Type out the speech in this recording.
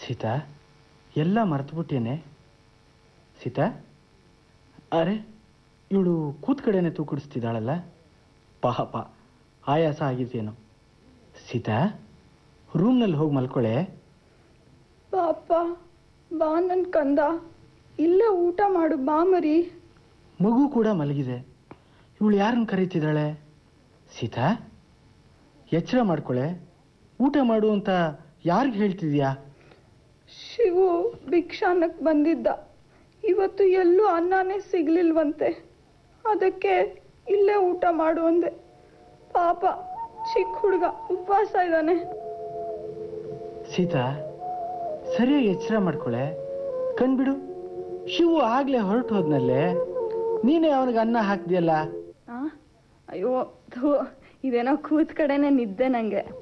ಸೀತಾ ಎಲ್ಲ ಮರ್ತುಬಿಟ್ಟೇನೆ ಸೀತಾ ಅರೆ ಇವಳು ಕೂತ್ ಕಡೆನೆ ತೂಕಡಿಸ್ತಿದ್ದಾಳಲ್ಲ ಪಾಪ ಆಯಾಸ ಆಗಿದೆಯೇನೋ ಸೀತಾ ರೂಮ್ನಲ್ಲಿ ಹೋಗಿ ಮಲ್ಕೊಳ್ಳೆ ಪಾಪ ಬಾ ನನ್ ಕಂದ ಇಲ್ಲೇ ಊಟ ಮಾಡು ಬಾ ಮರಿ ಮಗು ಕೂಡ ಮಲಗಿದೆ ಇವಳು ಯಾರನ್ನು ಕರೀತಿದ್ದಾಳೆ ಸೀತಾ ಎಚ್ಚರ ಮಾಡ್ಕೊಳೆ ಊಟ ಮಾಡು ಅಂತ ಯಾರಿಗೆ ಹೇಳ್ತಿದ್ಯಾ ಶಿವು ಭಿಕ್ಷಾನಕ್ ಬಂದಿದ್ದ ಇವತ್ತು ಎಲ್ಲೂ ಅನ್ನನೇ ಸಿಗ್ಲಿಲ್ವಂತೆ ಅದಕ್ಕೆ ಇಲ್ಲೇ ಊಟ ಮಾಡು ಅಂದೆ ಪಾಪ ಚಿಕ್ಕ ಹುಡುಗ ಉಪವಾಸ ಇದ್ದಾನೆ ಸೀತಾ ಸರಿಯಾಗಿ ಎಚ್ಚರ ಮಾಡ್ಕೊಳೆ ಕಣ್ಬಿಡು ಶಿವು ಆಗ್ಲೇ ಹೊರಟು ಹೋದ್ನಲ್ಲೇ ನೀನೇ ಅವನಿಗೆ ಅನ್ನ ಹಾಕ್ದಿಯಲ್ಲ ಆ? ಅಯ್ಯೋ ಥು ಇದೇನೋ ಕೂತ್ ಕಡೆನೆ ನಿದ್ದೆ ನಂಗೆ